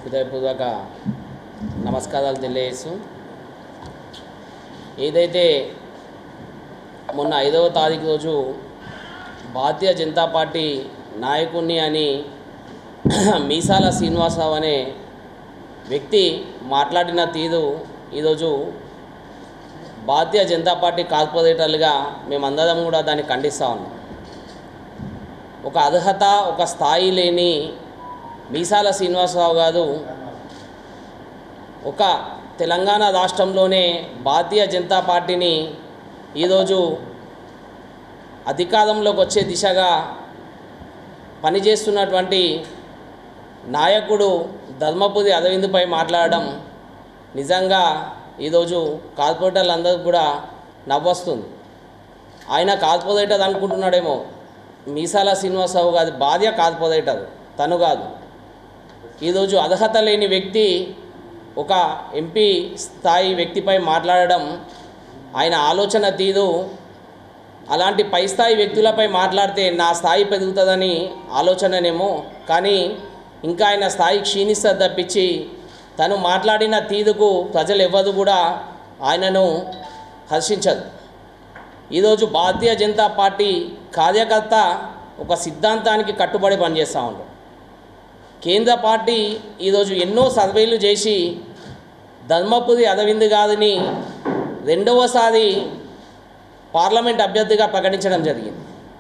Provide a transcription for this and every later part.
హృదయపూర్వక నమస్కారాలు తెలియజేస్తూ ఏదైతే మొన్న ఐదవ తారీఖు రోజు భారతీయ జనతా పార్టీ నాయకుడిని అని మీసాల శ్రీనివాసరావు అనే వ్యక్తి మాట్లాడిన తీరు ఈరోజు భారతీయ జనతా పార్టీ కార్పొరేటర్లుగా మేమందరం కూడా దాన్ని ఖండిస్తూ ఉన్నాం ఒక అర్హత ఒక స్థాయి లేని మీసాల శ్రీనివాసరావు గారు ఒక తెలంగాణ రాష్ట్రంలోనే భారతీయ జనతా పార్టీని ఈరోజు అధికారంలోకి వచ్చే దిశగా పనిచేస్తున్నటువంటి నాయకుడు ధర్మపురి అరవింద్పై మాట్లాడడం నిజంగా ఈరోజు కార్పొరేటర్లందరికీ కూడా నవ్వొస్తుంది ఆయన కార్పొరేటర్ అనుకుంటున్నాడేమో మీసాల శ్రీనివాసరావు గారి భార్య కార్పొరేటర్ తను కాదు ఈరోజు అర్హత లేని వ్యక్తి ఒక ఎంపీ స్థాయి వ్యక్తిపై మాట్లాడడం ఆయన ఆలోచన తీరు అలాంటి పై స్థాయి వ్యక్తులపై మాట్లాడితే నా స్థాయి పెరుగుతుందని ఆలోచననేమో కానీ ఇంకా ఆయన స్థాయి క్షీణిస్తుంది తప్పించి తను మాట్లాడిన తీరుకు ప్రజలు ఎవ్వరు కూడా ఆయనను హర్షించదు ఈరోజు భారతీయ జనతా పార్టీ కార్యకర్త ఒక సిద్ధాంతానికి కట్టుబడి పనిచేస్తూ ఉంటాడు కేంద్ర పార్టీ ఈరోజు ఎన్నో సర్వేలు చేసి ధర్మపురి అరవింద్ గారిని రెండవసారి పార్లమెంట్ అభ్యర్థిగా ప్రకటించడం జరిగింది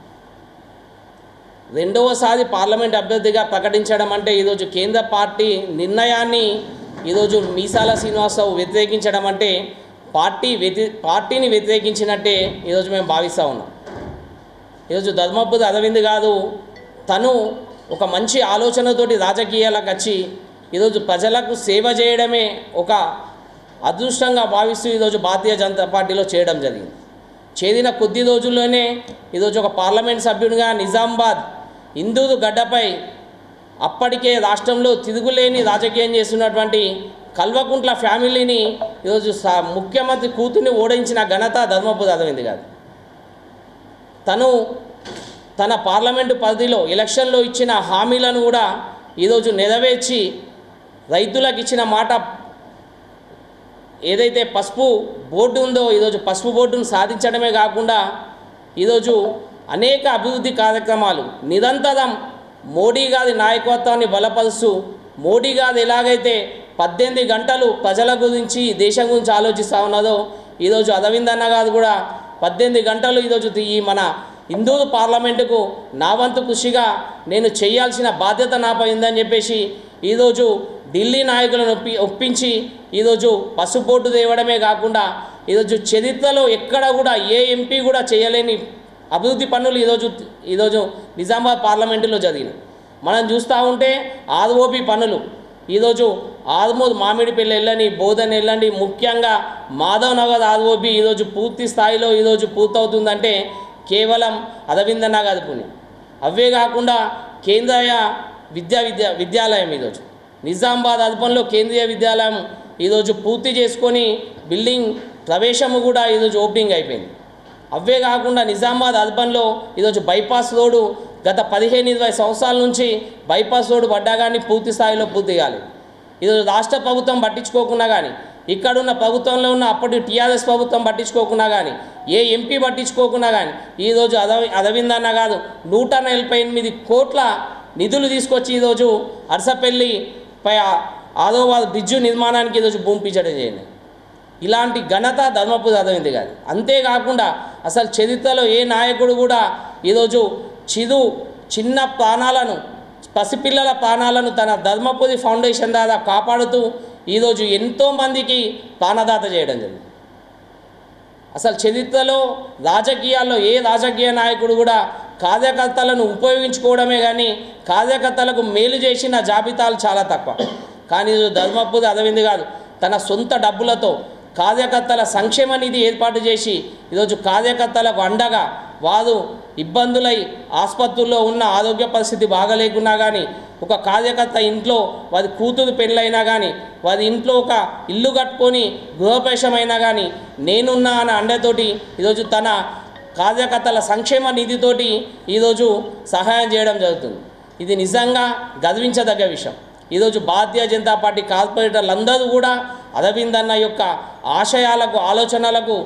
రెండవసారి పార్లమెంట్ అభ్యర్థిగా ప్రకటించడం అంటే ఈరోజు కేంద్ర పార్టీ నిర్ణయాన్ని ఈరోజు మీసాల శ్రీనివాసరావు వ్యతిరేకించడం అంటే పార్టీ వ్యతి పార్టీని వ్యతిరేకించినట్టే ఈరోజు మేము భావిస్తూ ఉన్నాం ఈరోజు ధర్మపురి అరవింద్ గారు తను ఒక మంచి ఆలోచనతోటి రాజకీయాలకు వచ్చి ఈరోజు ప్రజలకు సేవ చేయడమే ఒక అదృష్టంగా భావిస్తూ ఈరోజు భారతీయ జనతా పార్టీలో చేయడం జరిగింది చేరిన కొద్ది రోజుల్లోనే ఈరోజు ఒక పార్లమెంట్ సభ్యుడిగా నిజామాబాద్ ఇందూరు గడ్డపై అప్పటికే రాష్ట్రంలో తిరుగులేని రాజకీయం చేస్తున్నటువంటి కల్వకుంట్ల ఫ్యామిలీని ఈరోజు సా ముఖ్యమంత్రి కూతుర్ని ఓడించిన ఘనత ధర్మపురి అరవింద్ గారు తను తన పార్లమెంటు పరిధిలో ఎలక్షన్లో ఇచ్చిన హామీలను కూడా ఈరోజు నెరవేర్చి రైతులకు ఇచ్చిన మాట ఏదైతే పసుపు బోర్డు ఉందో ఈరోజు పసుపు బోర్డును సాధించడమే కాకుండా ఈరోజు అనేక అభివృద్ధి కార్యక్రమాలు నిరంతరం మోడీ గారి నాయకత్వాన్ని బలపరుస్తూ మోడీ గారు ఎలాగైతే పద్దెనిమిది గంటలు ప్రజల గురించి దేశం గురించి ఆలోచిస్తూ ఉన్నదో ఈరోజు అరవింద్ అన్న గారు కూడా పద్దెనిమిది గంటలు ఈరోజు ఈ మన హిందూ పార్లమెంటుకు నా వంతు కృషిగా నేను చేయాల్సిన బాధ్యత నాపై ఉందని చెప్పేసి ఈరోజు ఢిల్లీ నాయకులను ఒప్పి ఒప్పించి ఈరోజు పసుపు బోర్డు తేవడమే కాకుండా ఈరోజు చరిత్రలో ఎక్కడ కూడా ఏ ఎంపీ కూడా చేయలేని అభివృద్ధి పనులు ఈరోజు ఈరోజు నిజామాబాద్ పార్లమెంటులో జరిగినాయి మనం చూస్తూ ఉంటే ఆర్ఓపి పనులు ఈరోజు ఆర్మూర్ మామిడిపల్లి వెళ్ళని బోధన వెళ్ళండి ముఖ్యంగా మాధవ్ నగర్ ఆర్ఓపి ఈరోజు పూర్తి స్థాయిలో ఈరోజు పూర్తవుతుందంటే కేవలం అరవిందన్న గారి పుణ్యం అవే కాకుండా కేంద్రీయ విద్యా విద్యా విద్యాలయం ఈరోజు నిజామాబాద్ అదుపంలో కేంద్రీయ విద్యాలయం ఈరోజు పూర్తి చేసుకొని బిల్డింగ్ ప్రవేశము కూడా ఈరోజు ఓపెనింగ్ అయిపోయింది అవే కాకుండా నిజామాబాద్ అర్బన్లో ఈరోజు బైపాస్ రోడ్డు గత పదిహేను ఇరవై సంవత్సరాల నుంచి బైపాస్ రోడ్డు పడ్డా కానీ పూర్తి స్థాయిలో పూర్తి కాలేదు ఈరోజు రాష్ట్ర ప్రభుత్వం పట్టించుకోకుండా కానీ ఇక్కడున్న ప్రభుత్వంలో ఉన్న అప్పటి టీఆర్ఎస్ ప్రభుత్వం పట్టించుకోకుండా కానీ ఏ ఎంపీ పట్టించుకోకుండా కానీ ఈరోజు అరవి అరవింద్ అన్న కాదు నూట నలభై ఎనిమిది కోట్ల నిధులు తీసుకొచ్చి ఈరోజు అరసపల్లి పై ఆదోబాద్ బ్రిడ్జు నిర్మాణానికి ఈరోజు భూమి పిచ్చడం చేయండి ఇలాంటి ఘనత ధర్మపురి అరవింద్ గారి అంతేకాకుండా అసలు చరిత్రలో ఏ నాయకుడు కూడా ఈరోజు చిరు చిన్న ప్రాణాలను పసిపిల్లల ప్రాణాలను తన ధర్మపురి ఫౌండేషన్ ద్వారా కాపాడుతూ ఈరోజు ఎంతోమందికి ప్రాణదాత చేయడం జరిగింది అసలు చరిత్రలో రాజకీయాల్లో ఏ రాజకీయ నాయకుడు కూడా కార్యకర్తలను ఉపయోగించుకోవడమే కానీ కార్యకర్తలకు మేలు చేసిన జాబితాలు చాలా తక్కువ కానీ ఈరోజు ధర్మపురి అరవింద్ గారు తన సొంత డబ్బులతో కార్యకర్తల సంక్షేమ నిధి ఏర్పాటు చేసి ఈరోజు కార్యకర్తలకు అండగా వారు ఇబ్బందులై ఆసుపత్రుల్లో ఉన్న ఆరోగ్య పరిస్థితి బాగలేకున్నా కానీ ఒక కార్యకర్త ఇంట్లో వారి కూతురు పెళ్ళైనా కానీ వారి ఇంట్లో ఒక ఇల్లు కట్టుకొని గృహప్రవేశమైనా కానీ నేనున్నా అన్న అండతోటి ఈరోజు తన కార్యకర్తల సంక్షేమ నిధితోటి ఈరోజు సహాయం చేయడం జరుగుతుంది ఇది నిజంగా గర్వించదగ్గ విషయం ఈరోజు భారతీయ జనతా పార్టీ కార్పొరేటర్లు అందరూ కూడా అరవింద్ అన్న యొక్క ఆశయాలకు ఆలోచనలకు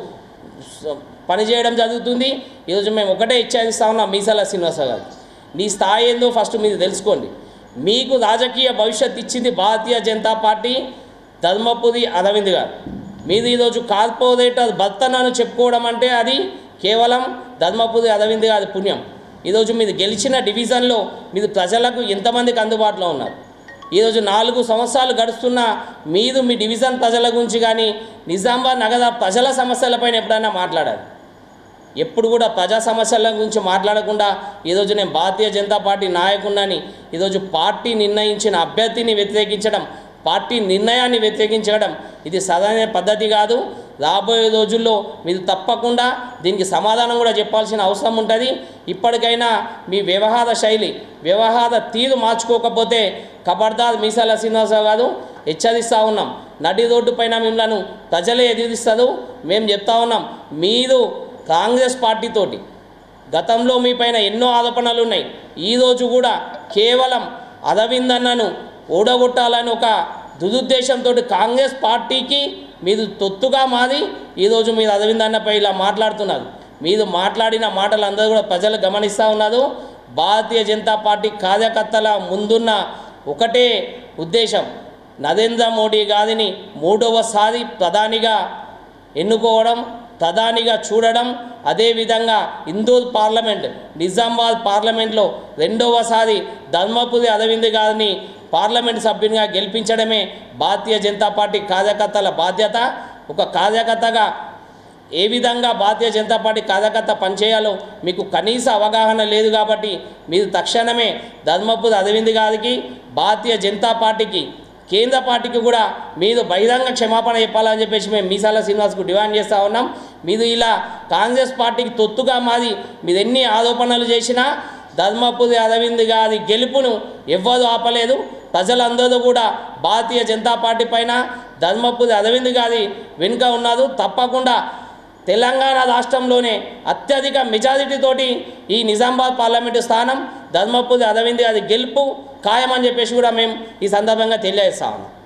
స- పనిచేయడం జరుగుతుంది ఈరోజు మేము ఒకటే ఇచ్చేదిస్తా ఉన్నాం మీసాల శ్రీనివాసరావు గారు నీ స్థాయి ఏందో ఫస్ట్ మీరు తెలుసుకోండి మీకు రాజకీయ భవిష్యత్ ఇచ్చింది భారతీయ జనతా పార్టీ ధర్మపురి అరవింద్ గారు మీరు ఈరోజు కార్పొరేటర్ భర్తనని చెప్పుకోవడం అంటే అది కేవలం ధర్మపురి అరవింద్ గారి పుణ్యం ఈరోజు మీరు గెలిచిన డివిజన్లో మీరు ప్రజలకు ఎంతమందికి అందుబాటులో ఉన్నారు ఈరోజు నాలుగు సంవత్సరాలు గడుస్తున్న మీరు మీ డివిజన్ ప్రజల గురించి కానీ నిజామాబాద్ నగర ప్రజల సమస్యలపైన ఎప్పుడైనా మాట్లాడారు ఎప్పుడు కూడా ప్రజా సమస్యల గురించి మాట్లాడకుండా ఈరోజు నేను భారతీయ జనతా పార్టీ నాయకుడినని ఈరోజు పార్టీ నిర్ణయించిన అభ్యర్థిని వ్యతిరేకించడం పార్టీ నిర్ణయాన్ని వ్యతిరేకించడం ఇది సరైన పద్ధతి కాదు రాబోయే రోజుల్లో మీరు తప్పకుండా దీనికి సమాధానం కూడా చెప్పాల్సిన అవసరం ఉంటుంది ఇప్పటికైనా మీ వ్యవహార శైలి వ్యవహార తీరు మార్చుకోకపోతే ఖబర్దార్ మీసాల శ్రీనివాసరావు గారు హెచ్చరిస్తూ ఉన్నాం నడి రోడ్డు పైన మిమ్మల్ని ప్రజలే ఎదిరిస్తారు మేము చెప్తా ఉన్నాం మీరు కాంగ్రెస్ పార్టీతోటి గతంలో మీ పైన ఎన్నో ఆరోపణలు ఉన్నాయి ఈరోజు కూడా కేవలం అరవింద్ అన్నను ఓడగొట్టాలని ఒక దురుద్దేశంతో కాంగ్రెస్ పార్టీకి మీరు తొత్తుగా మారి ఈరోజు మీరు అరవింద్ అన్నపై ఇలా మాట్లాడుతున్నారు మీరు మాట్లాడిన మాటలు అందరూ కూడా ప్రజలు గమనిస్తూ ఉన్నారు భారతీయ జనతా పార్టీ కార్యకర్తల ముందున్న ఒకటే ఉద్దేశం నరేంద్ర మోడీ గారిని మూడవసారి ప్రధానిగా ఎన్నుకోవడం ప్రధానిగా చూడడం అదేవిధంగా ఇందూర్ పార్లమెంట్ నిజామాబాద్ పార్లమెంట్లో రెండవసారి ధర్మపురి అరవింద్ గారిని పార్లమెంట్ సభ్యునిగా గెలిపించడమే భారతీయ జనతా పార్టీ కార్యకర్తల బాధ్యత ఒక కార్యకర్తగా ఏ విధంగా భారతీయ జనతా పార్టీ కార్యకర్త పనిచేయాలో మీకు కనీస అవగాహన లేదు కాబట్టి మీరు తక్షణమే ధర్మపురి అరవింద్ గారికి భారతీయ జనతా పార్టీకి కేంద్ర పార్టీకి కూడా మీరు బహిరంగ క్షమాపణ చెప్పాలని చెప్పేసి మేము మీసాల శ్రీనివాస్కు డిమాండ్ చేస్తూ ఉన్నాం మీరు ఇలా కాంగ్రెస్ పార్టీకి తొత్తుగా మాది మీరు ఎన్ని ఆరోపణలు చేసినా ధర్మపురి అరవింద్ గారి గెలుపును ఎవ్వరూ ఆపలేదు ప్రజలందరూ కూడా భారతీయ జనతా పార్టీ పైన ధర్మపురి అరవింద్ గారి వెనుక ఉన్నారు తప్పకుండా తెలంగాణ రాష్ట్రంలోనే అత్యధిక మెజారిటీతోటి ఈ నిజామాబాద్ పార్లమెంటు స్థానం ధర్మపురి అరవింద్ గారి గెలుపు ఖాయమని చెప్పేసి కూడా మేము ఈ సందర్భంగా తెలియజేస్తా ఉన్నాం